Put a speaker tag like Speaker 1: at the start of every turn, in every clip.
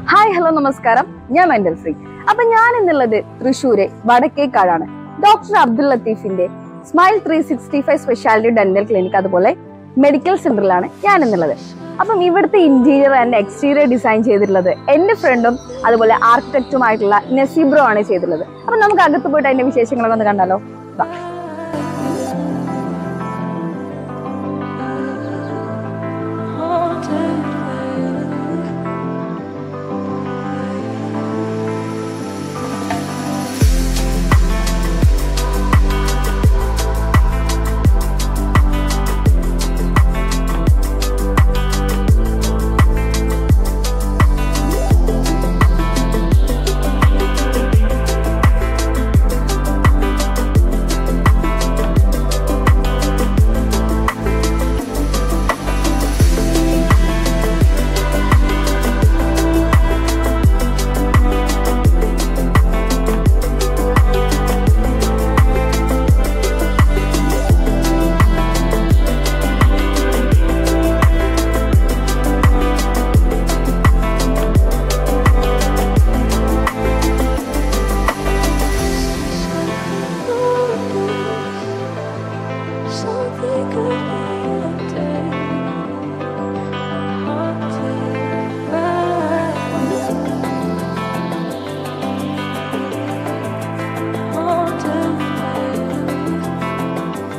Speaker 1: Hi hello നമസ്കാരം ഞാൻ mental free അപ്പൊ ഞാൻ എന്നുള്ളത് തൃശ്ശൂര് വടക്കേക്കാടാണ് ഡോക്ടർ അബ്ദുൽ ലത്തീഫിന്റെ smile three sixty five speciality dental clinic അതുപോലെ മെഡിക്കൽ സെന്ററിലാണ് ഞാൻ എന്നുള്ളത് അപ്പം ഇവിടുത്തെ ഇന്റീരിയർ ആൻഡ് എക്സ്റ്റീരിയർ ഡിസൈൻ ചെയ്തിട്ടുള്ളത് എന്റെ ഫ്രണ്ടും അതുപോലെ ആർക്കിടെക്റ്റുമായിട്ടുള്ള നസീബ്രോ ആണ് ചെയ്തിട്ടുള്ളത് അപ്പൊ നമുക്ക് അകത്ത് പോയിട്ട് അതിന്റെ വിശേഷങ്ങളൊക്കെ ഒന്ന് കണ്ടാലോ വാ.
Speaker 2: Something could be haunted by haunted by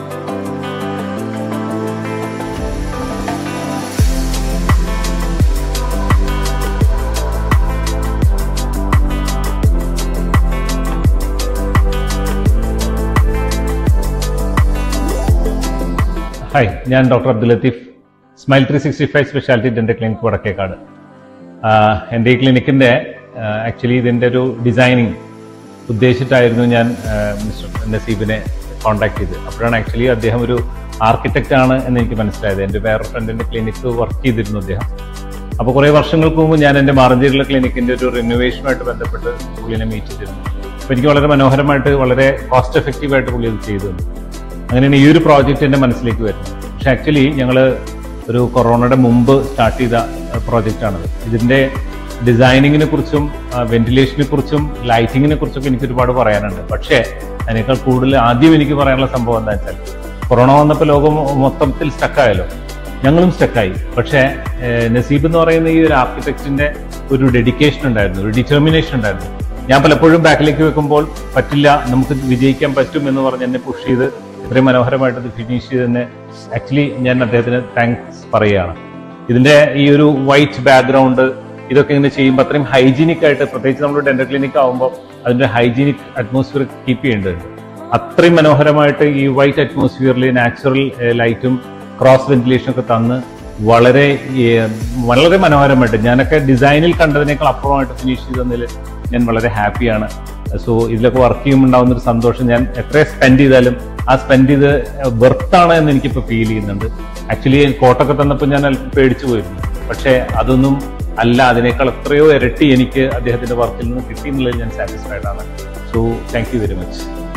Speaker 3: hi ഞാൻ doctor Abdul Latheef smile three sixty five speciality dental clinic Vadakkekad ആഹ് എൻ്റെ ഈ ക്ലിനിക്കിൻ്റെ ആക്ച്വലി ഇതിൻ്റെ ഒരു ഡിസൈനിങ് ഉദ്ദേശിച്ചിട്ടായിരുന്നു ഞാൻ ആഹ് മിസ്റ്റർ നസീബിനെ കോൺടാക്ട് ചെയ്തത് അപ്പോഴാണ് ആക്ച്വലി അദ്ദേഹം ഒരു ആർക്കിടെക്റ്റ് ആണ് എന്ന് എനിക്ക് മനസ്സിലായത് എൻ്റെ വേറെ ഫ്രണ്ടിൻ്റെ ക്ലിനിക്ക് വർക്ക് ചെയ്തിരുന്നു അദ്ദേഹം അപ്പോൾ കുറേ വർഷങ്ങൾക്ക് മുമ്പ് ഞാൻ എൻ്റെ മാറഞ്ചേരിയിലെ ക്ലിനിക്കിൻ്റെ ഒരു റിനോവേഷനുമായിട്ട് ബന്ധപ്പെട്ട് പുള്ളിനെ മീറ്റ് ചെയ്തിരുന്നു അപ്പോൾ എനിക്ക് വളരെ മനോഹരമായിട്ട് വളരെ കോസ്റ്റ് എഫക്റ്റീവായിട്ട് പുള്ളി അത് ചെയ്തു തന്നു. അങ്ങനെയാണ് ഈ ഒരു പ്രോജക്റ്റ് എൻ്റെ മനസ്സിലേക്ക് വരുന്നത് പക്ഷെ ആക്ച്വലി ഞങ്ങൾ ഒരു കൊറോണയുടെ മുമ്പ് സ്റ്റാർട്ട് ചെയ്ത പ്രോജക്റ്റാണത് ഇതിൻ്റെ ഡിസൈനിങ്ങിനെ കുറിച്ചും വെന്റിലേഷനെ കുറിച്ചും ലൈറ്റിങ്ങിനെ കുറിച്ചൊക്കെ എനിക്ക് ഒരുപാട് പറയാനുണ്ട് പക്ഷേ അതിനേക്കാൾ കൂടുതൽ ആദ്യം എനിക്ക് പറയാനുള്ള സംഭവം എന്താ വെച്ചാൽ കൊറോണ വന്നപ്പോൾ ലോകം മൊത്തത്തിൽ സ്റ്റക്കായല്ലോ ഞങ്ങളും സ്റ്റക്കായി പക്ഷേ ഏഹ്, നസീബ് എന്ന് പറയുന്ന ഈ ഒരു ആർക്കിടെക്റ്റിന്റെ ഒരു ഡെഡിക്കേഷൻ ഉണ്ടായിരുന്നു ഒരു ഡിറ്റർമിനേഷൻ ഉണ്ടായിരുന്നു ഞാൻ പലപ്പോഴും ബാക്കിലേക്ക് വെക്കുമ്പോൾ പറ്റില്ല നമുക്ക് വിജയിക്കാൻ പറ്റും എന്ന് പറഞ്ഞ് എന്നെ പുഷ് ചെയ്ത് ഇത്രയും മനോഹരമായിട്ട് ഇത് ഫിനിഷ് ചെയ്തതിന് ആക്ച്വലി ഞാൻ അദ്ദേഹത്തിന് താങ്ക്സ് പറയുകയാണ് ഇതിന്റെ ഈ ഒരു വൈറ്റ് ബാക്ക്ഗ്രൗണ്ട് ഇതൊക്കെ ഇങ്ങനെ ചെയ്യുമ്പോൾ അത്രയും ഹൈജീനിക് ആയിട്ട് പ്രത്യേകിച്ച് നമ്മൾ ഡെന്റൽ ക്ലിനിക് ആകുമ്പോൾ അതിന്റെ ഹൈജീനിക് അറ്റ്മോസ്ഫിയർ കീപ്പ് ചെയ്യേണ്ടതുണ്ട് അത്രയും മനോഹരമായിട്ട് ഈ വൈറ്റ് അറ്റ്മോസ്ഫിയറിൽ നാച്ചുറൽ ലൈറ്റും ക്രോസ് വെന്റിലേഷൻ ഒക്കെ തന്ന് വളരെ ഏർ, വളരെ മനോഹരമായിട്ട് ഞാനൊക്കെ ഡിസൈനിൽ കണ്ടതിനേക്കാൾ അപ്പുറമായിട്ട് ഫിനിഷ് ചെയ്തതിൽ ഞാൻ വളരെ ഹാപ്പിയാണ് സോ ഇതിലൊക്കെ വർക്ക് ചെയ്യുമ്പോൾ ഉണ്ടാവുന്ന ഒരു സന്തോഷം ഞാൻ എത്ര സ്പെൻഡ് ചെയ്താലും ആ സ്പെൻഡ് ചെയ്ത് വെർത്താണ് എന്ന് എനിക്കിപ്പോൾ ഫീൽ ചെയ്യുന്നുണ്ട് ആക്ച്വലി കോട്ടൊക്കെ തന്നപ്പോൾ ഞാൻ അല്പം പേടിച്ചു പോയിരുന്നു പക്ഷേ അതൊന്നും അല്ല അതിനേക്കാൾ എത്രയോ ഇരട്ടി എനിക്ക് അദ്ദേഹത്തിന്റെ വർക്കിൽ നിന്ന് കിട്ടി എന്നുള്ളതിൽ ഞാൻ സാറ്റിസ്ഫൈഡ് ആണ് so thank you very much